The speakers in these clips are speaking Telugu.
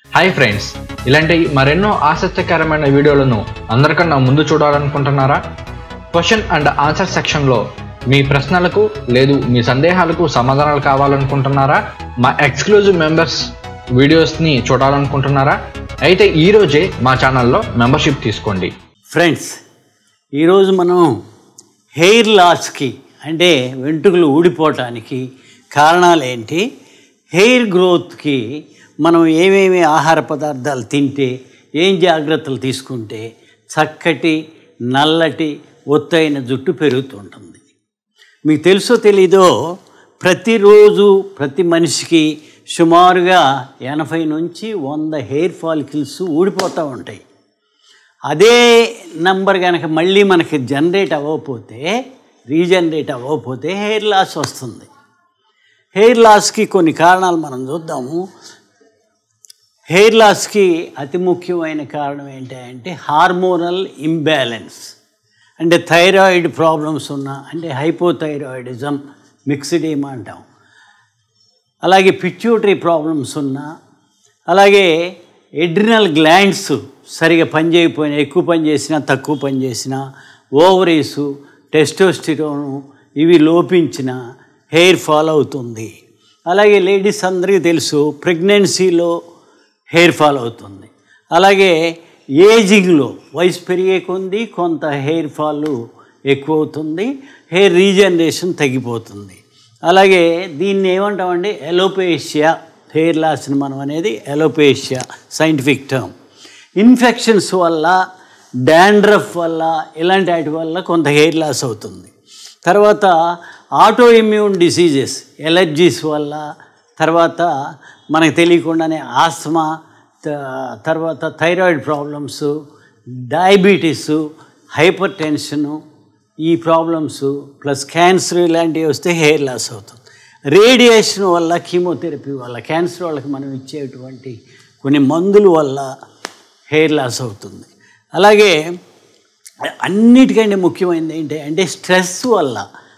హాయ్ ఫ్రెండ్స్ ఇలాంటి మరెన్నో ఆసక్తికరమైన వీడియోలను అందరికన్నా ముందు చూడాలనుకుంటున్నారా క్వశ్చన్ అండ్ ఆన్సర్ సెక్షన్లో మీ ప్రశ్నలకు లేదు మీ సందేహాలకు సమాధానాలు కావాలనుకుంటున్నారా మా ఎక్స్క్లూజివ్ మెంబర్స్ వీడియోస్ని చూడాలనుకుంటున్నారా అయితే ఈరోజే మా ఛానల్లో మెంబర్షిప్ తీసుకోండి ఫ్రెండ్స్ ఈరోజు మనం హెయిర్ లాస్కి అంటే వెంట్రుకలు ఊడిపోవటానికి కారణాలు ఏంటి హెయిర్ గ్రోత్కి మనం ఏమేమి ఆహార పదార్థాలు తింటే ఏం జాగ్రత్తలు తీసుకుంటే చక్కటి నల్లటి ఒత్తైన జుట్టు పెరుగుతుంటుంది మీకు తెలుసో తెలీదో ప్రతిరోజు ప్రతి మనిషికి సుమారుగా ఎనభై నుంచి వంద హెయిర్ ఫాలికల్స్ ఊడిపోతూ ఉంటాయి అదే నంబర్ కనుక మళ్ళీ మనకి జనరేట్ అవ్వకపోతే రీజనరేట్ అవ్వకపోతే హెయిర్ లాస్ వస్తుంది హెయిర్ లాస్కి కొన్ని కారణాలు మనం చూద్దాము హెయిర్ లాస్కి అతి ముఖ్యమైన కారణం ఏంటంటే హార్మోనల్ ఇంబ్యాలెన్స్ అంటే థైరాయిడ్ ప్రాబ్లమ్స్ ఉన్న అంటే హైపోథైరాయిడిజం మిక్స్డ్ ఏమా అంటాం అలాగే పిట్యూటరీ ప్రాబ్లమ్స్ ఉన్నా అలాగే ఎడ్రినల్ గ్లాండ్స్ సరిగా పనిచేయకపోయినా ఎక్కువ పని చేసినా తక్కువ పని చేసినా ఓవరీసు టెస్టోస్టిరోను ఇవి లోపించిన హెయిర్ ఫాల్ అవుతుంది అలాగే లేడీస్ అందరికీ తెలుసు ప్రెగ్నెన్సీలో హెయిర్ ఫాల్ అవుతుంది అలాగే ఏజింగ్లో వయసు పెరిగే కొంది కొంత హెయిర్ ఫాల్ ఎక్కువ అవుతుంది హెయిర్ రీజనరేషన్ తగ్గిపోతుంది అలాగే దీన్ని ఏమంటామండి ఎలోపేషియా హెయిర్ లాస్ని మనం అనేది ఎలోపేషియా సైంటిఫిక్ టర్మ్ ఇన్ఫెక్షన్స్ వల్ల డాండ్రఫ్ వల్ల ఇలాంటి వాటి వల్ల కొంత హెయిర్ లాస్ అవుతుంది తర్వాత ఆటో ఇమ్యూన్ డిసీజెస్ ఎలర్జీస్ వల్ల తర్వాత మనకు తెలియకుండానే ఆస్మా త- తర్వాత thyroid problems diabetes hypertension ఈ ప్రాబ్లమ్స్ ప్లస్ క్యాన్సర్ ఇలాంటివి వస్తే హెయిర్ లాస్ అవుతుంది రేడియేషన్ వల్ల కీమోథెరపీ వల్ల క్యాన్సర్ వాళ్ళకి మనం ఇచ్చేటువంటి కొన్ని మందుల వల్ల హెయిర్ లాస్ అవుతుంది అలాగే అన్నిటికంటే ముఖ్యమైనది ఏంటి అంటే స్ట్రెస్ వల్ల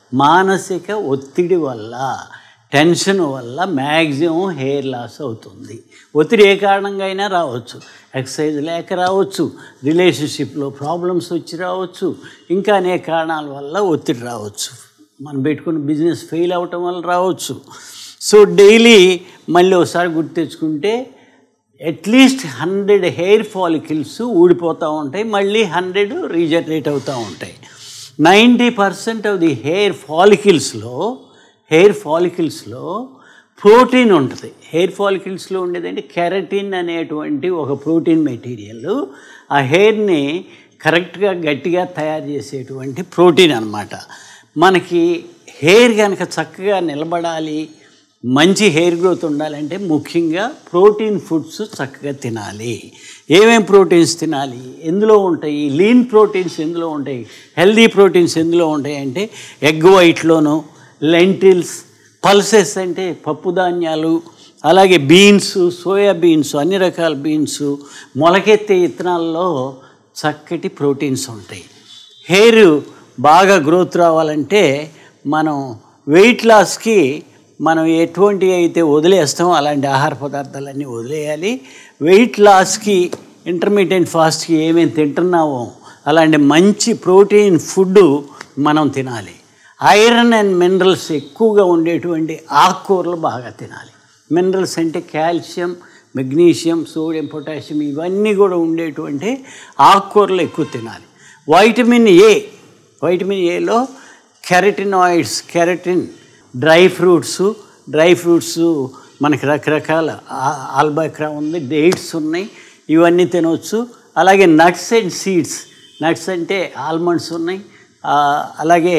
మానసిక ఒత్తిడి వల్ల టెన్షన్ వల్ల మ్యాక్సిమం హెయిర్ లాస్ అవుతుంది ఒత్తిడి ఏ కారణంగా అయినా రావచ్చు ఎక్సర్సైజ్ లేక రావచ్చు రిలేషన్షిప్లో ప్రాబ్లమ్స్ వచ్చి రావచ్చు ఇంకా అనేక కారణాల వల్ల ఒత్తిడి రావచ్చు మనం పెట్టుకున్న బిజినెస్ ఫెయిల్ అవ్వటం వల్ల రావచ్చు సో డైలీ మళ్ళీ ఒకసారి గుర్తు తెచ్చుకుంటే అట్లీస్ట్ హండ్రెడ్ హెయిర్ ఫాలికల్స్ ఊడిపోతూ ఉంటాయి మళ్ళీ హండ్రెడ్ రీజనరేట్ అవుతూ ఉంటాయి ninety percent of the hair ఫాలికల్స్లో హెయిర్ ఫాలికల్స్లో ప్రోటీన్ ఉంటుంది హెయిర్ ఫాలికల్స్లో ఉండేదంటే కెరటిన్ అనేటువంటి ఒక ప్రోటీన్ మెటీరియల్ ఆ హెయిర్ని కరెక్ట్గా గట్టిగా తయారు చేసేటువంటి ప్రోటీన్ అన్నమాట మనకి హెయిర్ కనుక చక్కగా నిలబడాలి మంచి హెయిర్ గ్రోత్ ఉండాలంటే ముఖ్యంగా ప్రోటీన్ ఫుడ్స్ చక్కగా తినాలి ఏమేం ప్రోటీన్స్ తినాలి ఎందులో ఉంటాయి లీన్ ప్రోటీన్స్ ఎందులో ఉంటాయి హెల్దీ ప్రోటీన్స్ ఎందులో ఉంటాయి అంటే ఎగ్ వైట్లోను లెంటిల్స్ పల్సెస్ అంటే పప్పు ధాన్యాలు అలాగే బీన్స్ సోయా బీన్స్ అన్ని రకాల బీన్స్ మొలకెత్తే ఇత్తనాల్లో చక్కటి ప్రోటీన్స్ ఉంటాయి హెయిర్ బాగా గ్రోత్ రావాలంటే మనం వెయిట్ లాస్కి మనం ఎటువంటి అయితే వదిలేస్తామో అలాంటి ఆహార పదార్థాలన్నీ వదిలేయాలి వెయిట్ లాస్కి ఇంటర్మీడియట్ ఫాస్ట్కి ఏమేమి తింటున్నామో అలాంటి మంచి ప్రోటీన్ ఫుడ్ మనం తినాలి ఐరన్ అండ్ మినరల్స్ ఎక్కువగా ఉండేటువంటి ఆకుకూరలు బాగా తినాలి మినరల్స్ అంటే కాల్షియం మెగ్నీషియం సోడియం పొటాషియం ఇవన్నీ కూడా ఉండేటువంటి ఆకుకూరలు ఎక్కువ తినాలి వైటమిన్ ఏ వైటమిన్ ఏలో carotenoids keratin dry fruits dry fruits మనకి రకరకాల ఆ- ఆల్బక్రా ఉంది డేట్స్ ఉన్నాయి ఇవన్నీ తినవచ్చు అలాగే నట్స్ అండ్ సీడ్స్ నట్స్ అంటే ఆల్మండ్స్ ఉన్నాయి ఆ, అలాగే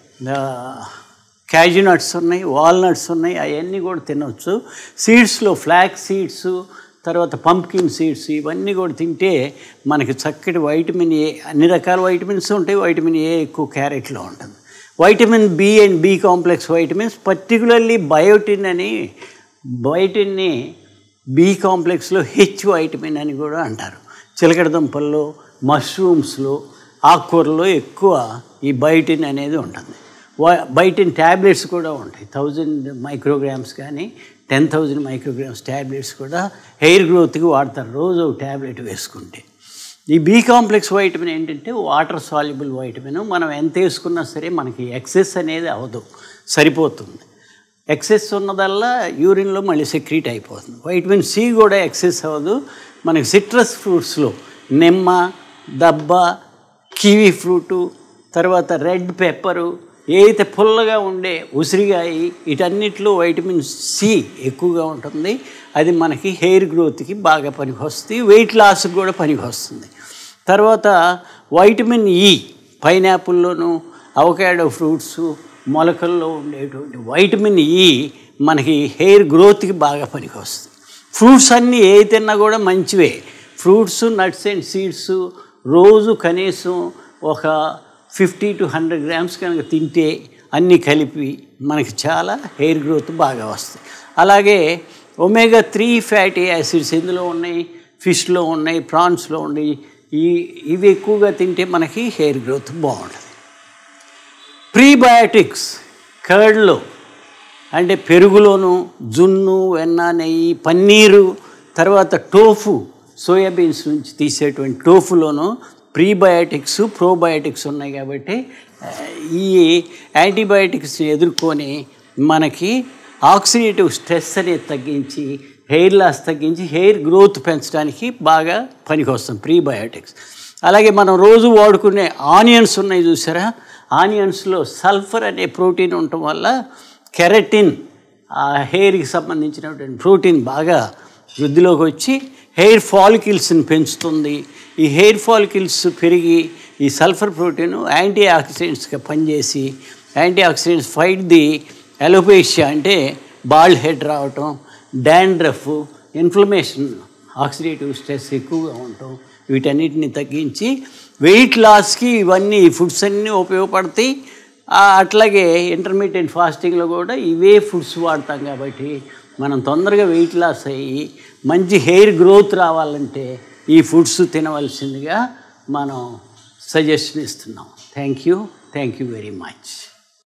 క్యాజు నట్స్ ఉన్నాయి వాల్నట్స్ ఉన్నాయి అవన్నీ కూడా తినవచ్చు సీడ్స్లో ఫ్లాక్ సీడ్స్ తర్వాత పంప్కిన్ సీడ్స్ ఇవన్నీ కూడా తింటే మనకి చక్కటి వైటమిన్ ఏ అన్ని రకాల వైటమిన్స్ ఉంటాయి వైటమిన్ ఏ ఎక్కువ క్యారెట్లో ఉంటుంది vitamin B and B complex vitamins particularly biotin అని బయోటిన్ని బి కాంప్లెక్స్లో హెచ్ వైటమిన్ అని కూడా అంటారు చిలకడ దుంపల్లో మష్రూమ్స్లో ఆకుకూరలో ఎక్కువ ఈ బయోటిన్ అనేది ఉంటుంది వా- బయోటిన్ ట్యాబ్లెట్స్ కూడా ఉంటాయి థౌజండ్ మైక్రోగ్రామ్స్ కానీ టెన్ థౌజండ్ మైక్రోగ్రామ్స్ ట్యాబ్లెట్స్ కూడా హెయిర్ గ్రోత్కి వాడతారు రోజు ఒక ట్యాబ్లెట్ వేసుకుంటే ఈ బి కాంప్లెక్స్ వైటమిన్ ఏంటంటే వాటర్ సాల్యుబుల్ వైటమిన్ మనం ఎంత వేసుకున్నా సరే మనకి ఎక్సెస్ అనేది అవదు సరిపోతుంది ఎక్సెస్ ఉన్నదల్లా యూరిన్లో మళ్ళీ సెక్రీట్ అయిపోతుంది వైటమిన్ సి కూడా ఎక్సెస్ అవ్వదు మనకి సిట్రస్ ఫ్రూట్స్లో నిమ్మ దబ్బ కివీ ఫ్రూటు తర్వాత రెడ్ పెప్పరు ఏదైతే పుల్లగా ఉండే ఉసిరిగాయి వీటన్నిటిలో వైటమిన్ సి ఎక్కువగా ఉంటుంది అది మనకి హెయిర్ గ్రోత్కి బాగా పనికి వస్తుంది వెయిట్ లాస్కి కూడా పనికి వస్తుంది తర్వాత వైటమిన్ ఈ పైనాపిల్లోను అవకాడో ఫ్రూట్స్ మొలకల్లో ఉండేటువంటి వైటమిన్ ఈ మనకి హెయిర్ గ్రోత్కి బాగా పనికి వస్తుంది ఫ్రూట్స్ అన్నీ ఏ తిన్నా కూడా మంచివే ఫ్రూట్స్ నట్స్ అండ్ సీడ్స్ రోజు కనీసం ఒక ఫిఫ్టీ టు హండ్రెడ్ గ్రామ్స్ కనుక తింటే అన్నీ కలిపి మనకి చాలా హెయిర్ గ్రోత్ బాగా వస్తాయి అలాగే ఒమేగా త్రీ ఫ్యాటీ యాసిడ్స్ ఇందులో ఉన్నాయి ఫిష్లో ఉన్నాయి ప్రాన్స్లో ఉన్నాయి ఈ ఇవి ఎక్కువగా తింటే మనకి హెయిర్ గ్రోత్ బాగుంటుంది ప్రీబయాటిక్స్ కర్డ్లో అంటే పెరుగులోను జున్ను వెన్న నెయ్యి పన్నీరు తర్వాత టోఫు సోయాబీన్స్ నుంచి తీసేటువంటి టోఫులోను ప్రీబయాటిక్స్ ప్రోబయాటిక్స్ ఉన్నాయి కాబట్టి ఆ, ఈ యాంటీబయాటిక్స్ని ఎదుర్కొని మనకి ఆక్సిడేటివ్ స్ట్రెస్ అనేది తగ్గించి హెయిర్ లాస్ తగ్గించి హెయిర్ గ్రోత్ పెంచడానికి బాగా పనికొస్తుంది ప్రీబయాటిక్స్ అలాగే మనం రోజు వాడుకునే ఆనియన్స్ ఉన్నాయి చూసారా ఆనియన్స్లో సల్ఫర్ అనే ప్రోటీన్ ఉండటం వల్ల కెరటిన్ ఆ హెయిర్కి సంబంధించినటువంటి ప్రోటీన్ బాగా వృద్ధిలోకి వచ్చి హెయిర్ ఫాలికిల్స్ని పెంచుతుంది ఈ హెయిర్ ఫాలికిల్స్ పెరిగి ఈ సల్ఫర్ ప్రోటీన్ యాంటీ ఆక్సిడెంట్స్గా పనిచేసి antioxidants fight the alopecia అంటే బాల్డ్ హెడ్ రావటం డాండ్రఫ్ ఇన్ఫ్లమేషన్ ఆక్సిడేటివ్ స్ట్రెస్ ఎక్కువగా ఉండటం వీటన్నిటిని తగ్గించి వెయిట్ లాస్కి ఇవన్నీ ఈ ఫుడ్స్ అన్నీ ఉపయోగపడతాయి ఆ, అట్లాగే ఇంటర్మీడియట్ ఫాస్టింగ్లో కూడా ఇవే ఫుడ్స్ వాడతాం కాబట్టి మనం తొందరగా వెయిట్ లాస్ అయ్యి మంచి హెయిర్ గ్రోత్ రావాలంటే ఈ ఫుడ్స్ తినవలసిందిగా మనం సజెషన్ ఇస్తున్నాం thank you thank you very much